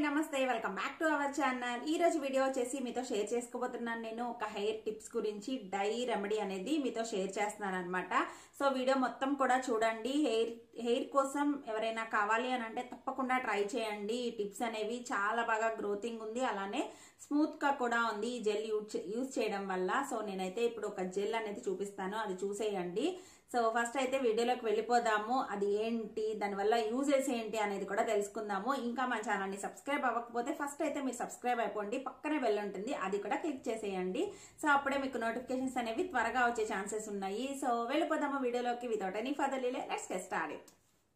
నమస్తే welcome back to our channel ఈ రోజు వీడియో వచ్చేసి మీతో షేర్ చేసుకోబోతున్నాను నేను ఒక హెయిర్ టిప్స్ గురించి డై రెమెడీ అనేది మీతో షేర్ చేస్తున్నాను అనమాట సో వీడియో మొత్తం కూడా చూడండి హెయిర్ హెయిర్ కోసం ఎవరైనా కావాలి అని అంటే తప్పకుండా ట్రై చేయండి ఈ టిప్స్ అనేవి చాలా బాగా గ్రోతింగ్ ఉంది అలానే స్మూత్ గా కూడా ఉంది ఈ జెల్ యూజ్ యూజ్ చేయడం వల్ల సో నేనైతే ఇప్పుడు ఒక జెల్ అనేది చూపిస్తాను అది చూసేయండి సో ఫస్ట్ అయితే వీడియోలోకి వెళ్ళిపోదాము అది ఏంటి దానివల్ల యూజెస్ ఏంటి అనేది కూడా తెలుసుకుందాము ఇంకా మన ఛానల్ని సబ్స్క్రైబ్ అవ్వకపోతే ఫస్ట్ అయితే మీరు సబ్స్క్రైబ్ అయిపోండి పక్కనే బెల్ ఉంటుంది అది కూడా క్లిక్ చేసేయండి సో అప్పుడే మీకు నోటిఫికేషన్స్ అనేవి త్వరగా వచ్చే ఛాన్సెస్ ఉన్నాయి సో వెళ్ళిపోదాము వీడియోలోకి without any further delay let's get started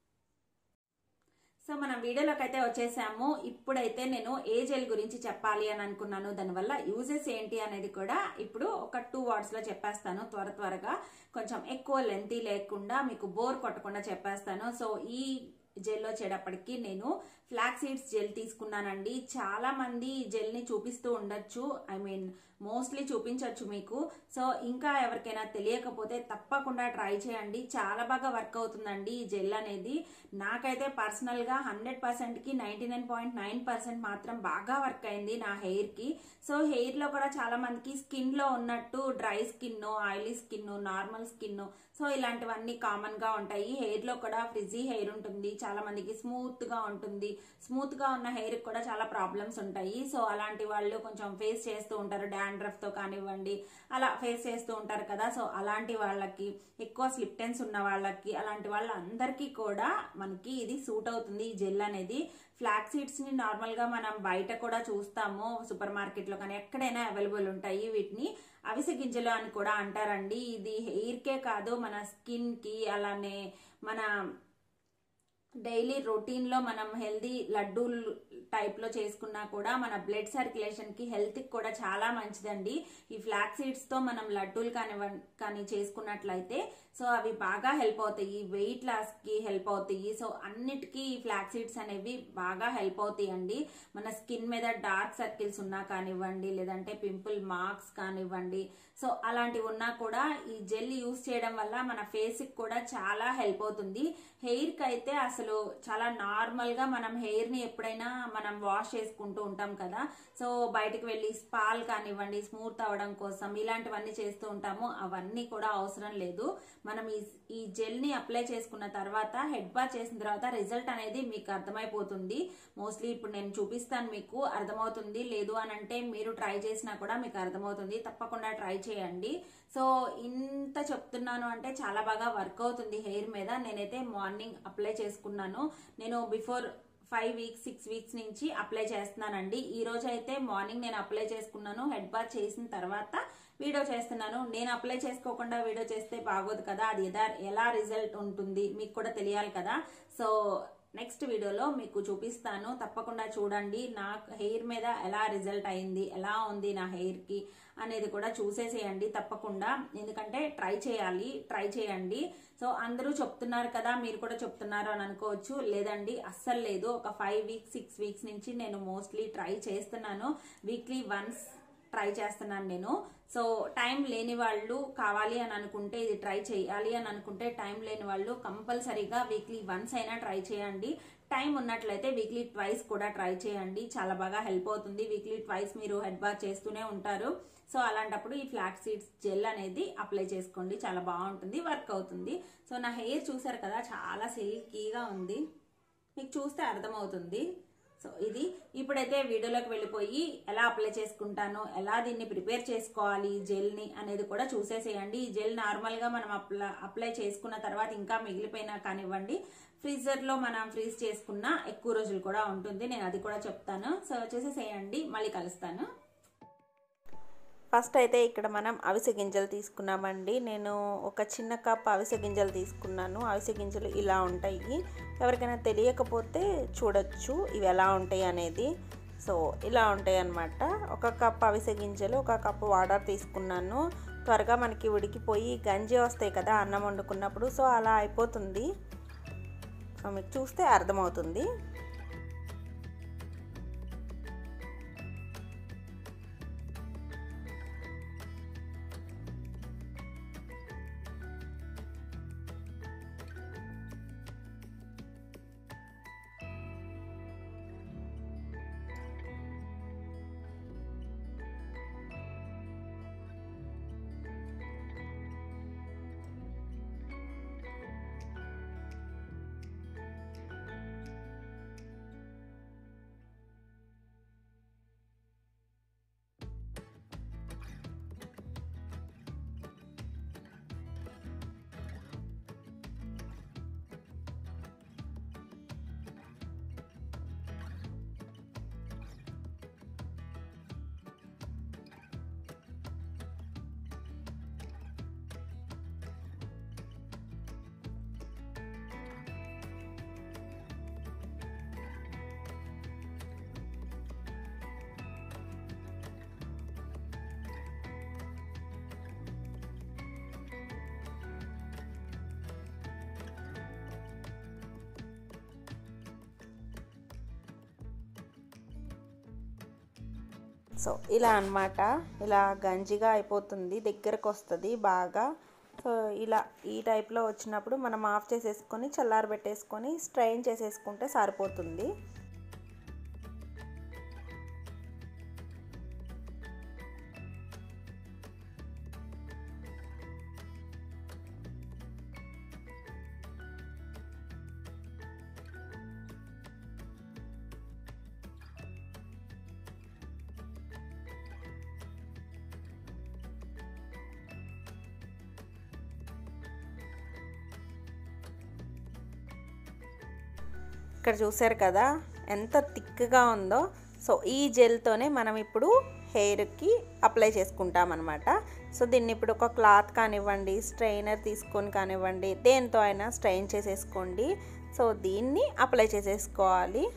so మనం వీడియోలోకి అయితే వచ్చేసాము ఇప్పుడైతే నేను ఏ జెల్ గురించి చెప్పాలి అని అనుకున్నాను దానివల్ల యూజెస్ ఏంటి అనేది కూడా ఇప్పుడు ఒక టూ వర్డ్స్ లో చెప్పేస్తాను త్వర త్వరగా కొంచెం ఎక్కువ లెంతీ లేకుండా మీకు బోర్ కొట్టకుండా చెప్పేస్తాను సో ఈ జెల్ వచ్చేటప్పటికి నేను ఫ్లాక్ సీడ్స్ జెల్ తీసుకున్నానండి చాలా మంది ఈ జెల్ ని చూపిస్తూ ఉండొచ్చు ఐ మీన్ మోస్ట్లీ చూపించవచ్చు మీకు సో ఇంకా ఎవరికైనా తెలియకపోతే తప్పకుండా ట్రై చేయండి చాలా బాగా వర్క్ అవుతుందండి ఈ జెల్ అనేది నాకైతే పర్సనల్ గా హండ్రెడ్ పర్సెంట్ కి ninety nine point nine percent మాత్రం బాగా వర్క్ అయింది నా హెయిర్ కి సో హెయిర్ లో కూడా చాలా మందికి స్కిన్ లో ఉన్నట్టు dry skin oily skin normal skin so ఇలాంటివన్నీ కామన్ గా ఉంటాయి హెయిర్ లో కూడా ఫ్రిజీ హెయిర్ ఉంటుంది చాలా మందికి స్మూత్ గా ఉంటుంది స్మూత్ గా ఉన్న హెయిర్ కూడా చాలా ప్రాబ్లమ్స్ ఉంటాయి సో అలాంటి వాళ్ళు కొంచెం ఫేస్ చేస్తూ ఉంటారు డాండ్రఫ్ తో కానివ్వండి అలా ఫేస్ చేస్తూ ఉంటారు కదా సో అలాంటి వాళ్ళకి ఎక్కువ స్లిప్ టెన్స్ ఉన్న వాళ్ళకి అలాంటి వాళ్ళందరికీ కూడా మనకి ఇది సూట్ అవుతుంది ఈ జెల్ అనేది ఫ్లాక్ సీడ్స్ ని నార్మల్ గా మనం బయట కూడా చూస్తాము సూపర్ మార్కెట్ లో కానీ ఎక్కడైనా అవైలబుల్ ఉంటాయి వీటిని అవిసె గింజలు అని కూడా అంటారండి ఇది హెయిర్ కే కాదు మన స్కిన్ కి అలానే మన డైలీ రొటీన్ లో మనం హెల్దీ లడ్డూలు టైప్ లో చేసుకున్నా కూడా మన బ్లడ్ సర్క్యులేషన్ కి హెల్త్ కి కూడా చాలా మంచిదండి ఈ ఫ్లాక్ సీడ్స్ తో మనం లడ్డూలు కానివ్వండి కానీ చేసుకున్నట్లయితే సో అవి బాగా హెల్ప్ అవుతాయి వెయిట్ లాస్ కి హెల్ప్ అవుతాయి సో అన్నిటికీ ఈ ఫ్లాక్ సీడ్స్ అనేవి బాగా హెల్ప్ అవుతాయి అండి మన స్కిన్ మీద డార్క్ సర్కిల్స్ ఉన్నా కానివ్వండి లేదంటే పింపుల్ మార్క్స్ కానివ్వండి సో అలాంటివి ఉన్నా కూడా ఈ జెల్ యూస్ చేయడం వల్ల మన ఫేస్ కి కూడా చాలా హెల్ప్ అవుతుంది హెయిర్ కి అయితే అసలు చాలా నార్మల్ గా మనం హెయిర్ ని ఎప్పుడైనా మనం వాష్ చేసుకుంటూ ఉంటాం కదా సో బయటకు వెళ్ళి స్పాల్ కానివ్వండి స్మూత్ అవడం కోసం ఇలాంటివన్నీ చేస్తూ ఉంటాము అవన్నీ కూడా అవసరం లేదు మనం ఈ ఈ జెల్ ని అప్లై చేసుకున్న తర్వాత హెడ్ బాత్ చేసిన తర్వాత రిజల్ట్ అనేది మీకు అర్థమైపోతుంది మోస్ట్లీ ఇప్పుడు నేను చూపిస్తాను మీకు అర్థమవుతుంది లేదు అని అంటే మీరు ట్రై చేసినా కూడా మీకు అర్థమవుతుంది తప్పకుండా ట్రై చేయండి సో ఇంత చెప్తున్నాను అంటే చాలా బాగా వర్క్ అవుతుంది హెయిర్ మీద నేనైతే మార్నింగ్ అప్లై చేసుకున్నాను నేను before five weeks six weeks నుంచి అప్లై చేస్తున్నానండి ఈ రోజు అయితే మార్నింగ్ నేను అప్లై చేసుకున్నాను హెడ్ బాత్ చేసిన తర్వాత వీడియో చేస్తున్నాను నేను అప్లై చేసుకోకుండా వీడియో చేస్తే బాగోదు కదా అది ఎలా ఎలా రిజల్ట్ ఉంటుంది మీకు కూడా తెలియాలి కదా సో నెక్స్ట్ వీడియోలో మీకు చూపిస్తాను తప్పకుండా చూడండి నా హెయిర్ మీద ఎలా రిజల్ట్ అయింది ఎలా ఉంది నా హెయిర్ కి అనేది కూడా చూసేసేయండి తప్పకుండా ఎందుకంటే ట్రై చేయాలి ట్రై చేయండి సో అందరూ చెప్తున్నారు కదా మీరు కూడా చెప్తున్నారు అని అనుకోవచ్చు లేదండి అస్సలు లేదు ఒక ఫైవ్ వీక్స్ సిక్స్ వీక్స్ నుంచి నేను మోస్ట్లీ ట్రై చేస్తున్నాను వీక్లీ వన్స్ ట్రై చేస్తున్నాను నేను సో టైం లేని వాళ్ళు కావాలి అని అనుకుంటే ఇది ట్రై చేయాలి అని అనుకుంటే టైం లేని వాళ్ళు కంపల్సరీగా వీక్లీ వన్స్ అయినా ట్రై చేయండి టైం ఉన్నట్లయితే వీక్లీ ట్వైస్ కూడా ట్రై చేయండి చాలా బాగా హెల్ప్ అవుతుంది వీక్లీ ట్వైస్ మీరు హెడ్ బాత్ చేస్తూనే ఉంటారు సో అలాంటప్పుడు ఈ ఫ్లాక్ సీడ్స్ జెల్ అనేది అప్లై చేసుకోండి చాలా బాగుంటుంది వర్క్ అవుతుంది సో నా హెయిర్ చూసారు కదా చాలా సిల్కీగా ఉంది మీకు చూస్తే అర్థమవుతుంది సో ఇది ఇప్పుడైతే వీడియోలోకి వెళ్ళిపోయి ఎలా అప్లై చేసుకుంటాను ఎలా దీన్ని ప్రిపేర్ చేసుకోవాలి జెల్ని అనేది కూడా చూసేసేయండి ఈ జెల్ నార్మల్గా మనం అప్లై అప్లై చేసుకున్న తర్వాత ఇంకా మిగిలిపోయినా కానివ్వండి ఫ్రీజర్లో మనం ఫ్రీజ్ చేసుకున్న ఎక్కువ రోజులు కూడా ఉంటుంది నేను అది కూడా చెప్తాను సో చేసేసేయండి మళ్ళీ కలుస్తాను ఫస్ట్ అయితే ఇక్కడ మనం అవిసె గింజలు తీసుకున్నామండి నేను ఒక చిన్న కప్ అవిసె గింజలు తీసుకున్నాను అవిసె గింజలు ఇలా ఉంటాయి ఎవరికైనా తెలియకపోతే చూడొచ్చు ఇవి ఎలా ఉంటాయి అనేది సో ఇలా ఉంటాయి అన్నమాట ఒక కప్ అవిసె గింజలు ఒక కప్ వాటర్ తీసుకున్నాను త్వరగా మనకి ఉడికిపోయి గంజి వస్తాయి కదా అన్నం వండుకున్నప్పుడు సో అలా అయిపోతుంది సో మీకు చూస్తే అర్థమవుతుంది సో ఇలా అన్నమాట ఇలా గంజిగా అయిపోతుంది దగ్గరకు వస్తుంది బాగా సో ఇలా ఈ టైప్లో వచ్చినప్పుడు మనం ఆఫ్ చేసేసుకొని చల్లారబెట్టేసుకొని స్ట్రైన్ చేసేసుకుంటే సరిపోతుంది ఇక్కడ చూసారు కదా ఎంత థిక్గా ఉందో సో ఈ జెల్తోనే మనం ఇప్పుడు హెయిర్కి అప్లై చేసుకుంటాం అనమాట సో దీన్ని ఇప్పుడు ఒక క్లాత్ కానివ్వండి స్ట్రైనర్ తీసుకొని కానివ్వండి దేంతో అయినా స్ట్రైన్ చేసేసుకోండి సో దీన్ని అప్లై చేసేసుకోవాలి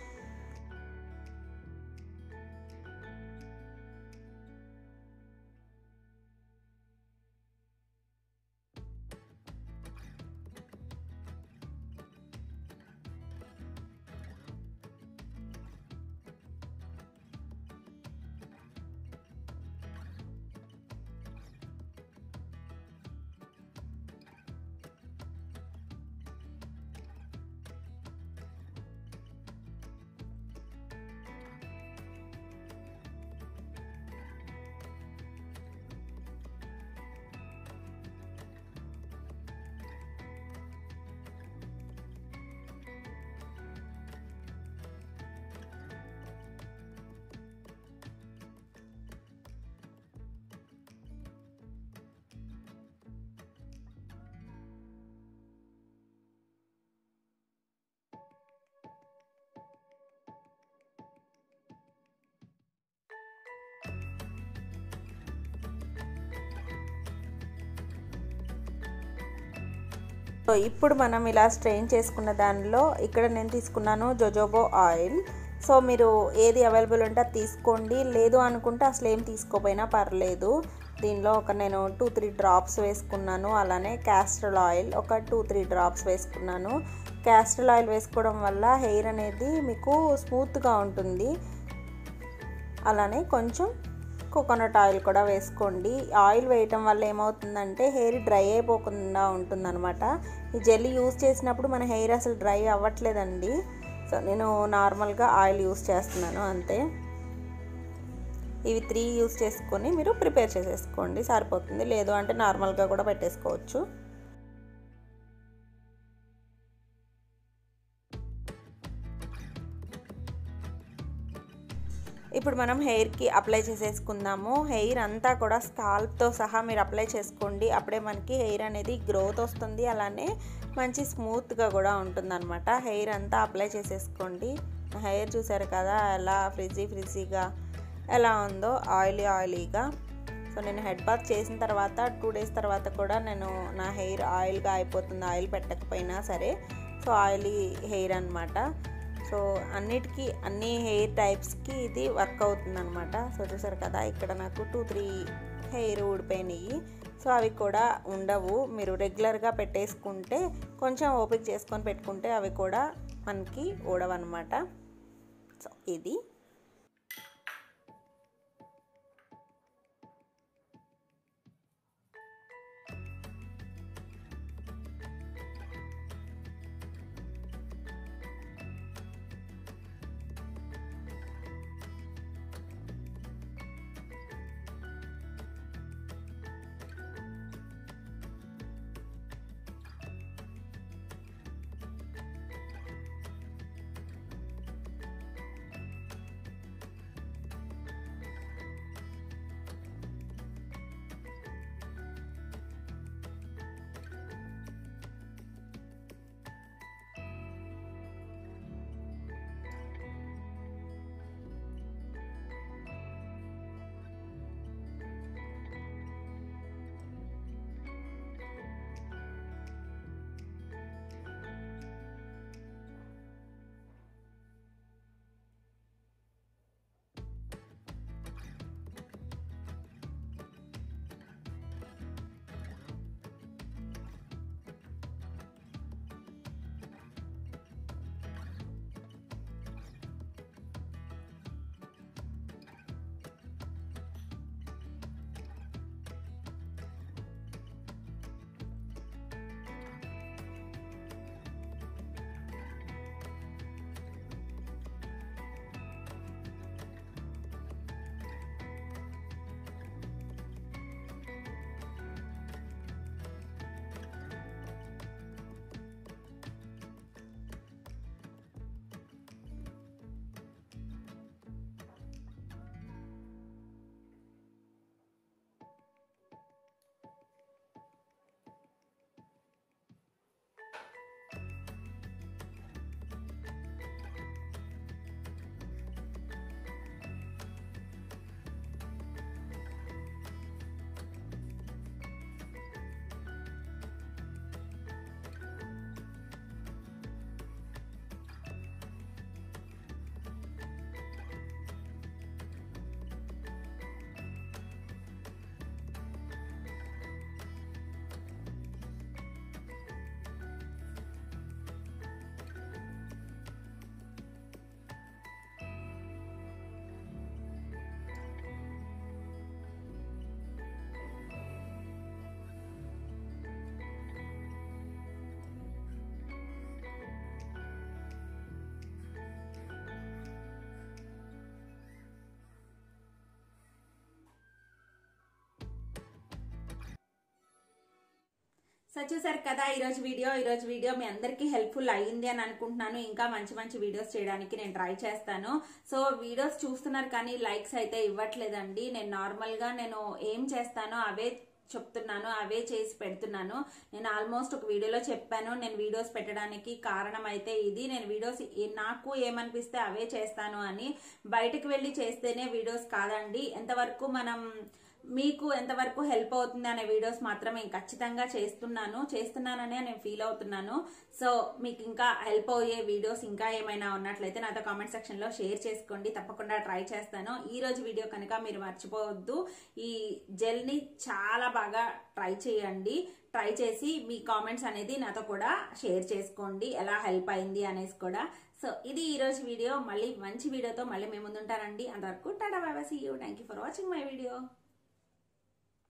సో ఇప్పుడు మనం ఇలా స్ట్రెయిన్ చేసుకున్న దానిలో ఇక్కడ నేను తీసుకున్నాను జోజోబో ఆయిల్ సో మీరు ఏది అవైలబుల్ ఉంటే అది తీసుకోండి లేదు అనుకుంటే అసలు ఏం తీసుకోపోయినా పర్లేదు దీనిలో ఒక నేను టూ త్రీ డ్రాప్స్ వేసుకున్నాను అలానే క్యాస్ట్రల్ ఆయిల్ ఒక టూ త్రీ డ్రాప్స్ వేసుకున్నాను క్యాస్ట్రల్ ఆయిల్ వేసుకోవడం వల్ల హెయిర్ అనేది మీకు స్మూత్గా ఉంటుంది అలానే కొంచెం కోకోనట్ ఆయిల్ కూడా వేసుకోండి ఆయిల్ వేయటం వల్ల ఏమవుతుందంటే హెయిర్ డ్రై అయిపోకుండా ఉంటుందన్నమాట ఈ జెల్లీ యూస్ చేసినప్పుడు మన హెయిర్ అసలు డ్రై అవ్వట్లేదండి సో నేను నార్మల్గా ఆయిల్ యూస్ చేస్తున్నాను అంతే ఇవి త్రీ యూస్ చేసుకొని మీరు ప్రిపేర్ చేసేసుకోండి సరిపోతుంది లేదు అంటే నార్మల్గా కూడా పెట్టేసుకోవచ్చు ఇప్పుడు మనం హెయిర్కి అప్లై చేసేసుకుందాము హెయిర్ అంతా కూడా స్కాల్ప్తో సహా మీరు అప్లై చేసుకోండి అప్పుడే మనకి హెయిర్ అనేది గ్రోత్ వస్తుంది అలానే మంచి స్మూత్గా కూడా ఉంటుందన్నమాట హెయిర్ అంతా అప్లై చేసేసుకోండి హెయిర్ చూసారు కదా ఎలా ఫ్రిజీ ఫ్రిజీగా ఎలా ఉందో ఆయిలీ ఆయిలీగా సో నేను హెడ్ బాత్ చేసిన తర్వాత టూ డేస్ తర్వాత కూడా నేను నా హెయిర్ ఆయిల్గా అయిపోతుంది ఆయిల్ పెట్టకపోయినా సరే సో ఆయిలీ హెయిర్ అనమాట సో అన్నిటికీ అన్ని హెయిర్ టైప్స్కి ఇది వర్క్ అవుతుంది అనమాట సో చూసారు కదా ఇక్కడ నాకు టూ త్రీ హెయిర్ ఊడిపోయినాయి సో అవి కూడా ఉండవు మీరు రెగ్యులర్గా పెట్టేసుకుంటే కొంచెం ఓపిక చేసుకొని పెట్టుకుంటే అవి కూడా మనకి ఊడవన్నమాట సో ఇది సో చూసారు కదా ఈరోజు వీడియో ఈరోజు వీడియో మీ అందరికీ హెల్ప్ఫుల్ అయ్యింది అని అనుకుంటున్నాను ఇంకా మంచి మంచి వీడియోస్ చేయడానికి నేను ట్రై చేస్తాను సో వీడియోస్ చూస్తున్నారు కానీ లైక్స్ అయితే ఇవ్వట్లేదండి నేను నార్మల్గా నేను ఏం చేస్తానో అవే చెప్తున్నాను అవే చేసి పెడుతున్నాను నేను ఆల్మోస్ట్ ఒక వీడియోలో చెప్పాను నేను వీడియోస్ పెట్టడానికి కారణం అయితే ఇది నేను వీడియోస్ ఏ- నాకు ఏమనిపిస్తే అవే చేస్తాను అని బయటకు వెళ్ళి చేస్తేనే వీడియోస్ కాదండి ఎంతవరకు మనం మీకు ఎంతవరకు హెల్ప్ అవుతుంది అనే వీడియోస్ మాత్రం నేను ఖచ్చితంగా చేస్తున్నాను చేస్తున్నాననే నేను ఫీల్ అవుతున్నాను సో మీకు ఇంకా హెల్ప్ అయ్యే వీడియోస్ ఇంకా ఏమైనా ఉన్నట్లయితే నాతో కామెంట్ సెక్షన్ లో షేర్ చేసుకోండి తప్పకుండా ట్రై చేస్తాను ఈ రోజు వీడియో కనుక మీరు మర్చిపోవద్దు ఈ జెల్ ని చాలా బాగా ట్రై చేయండి ట్రై చేసి మీ కామెంట్స్ అనేది నాతో కూడా షేర్ చేసుకోండి ఎలా హెల్ప్ అయింది అనేసి కూడా సో ఇది ఈ రోజు వీడియో మళ్ళీ మంచి వీడియోతో మళ్ళీ మేము ముందుంటారండి అంతవరకు టాటా బాబా see you thank you for watching my video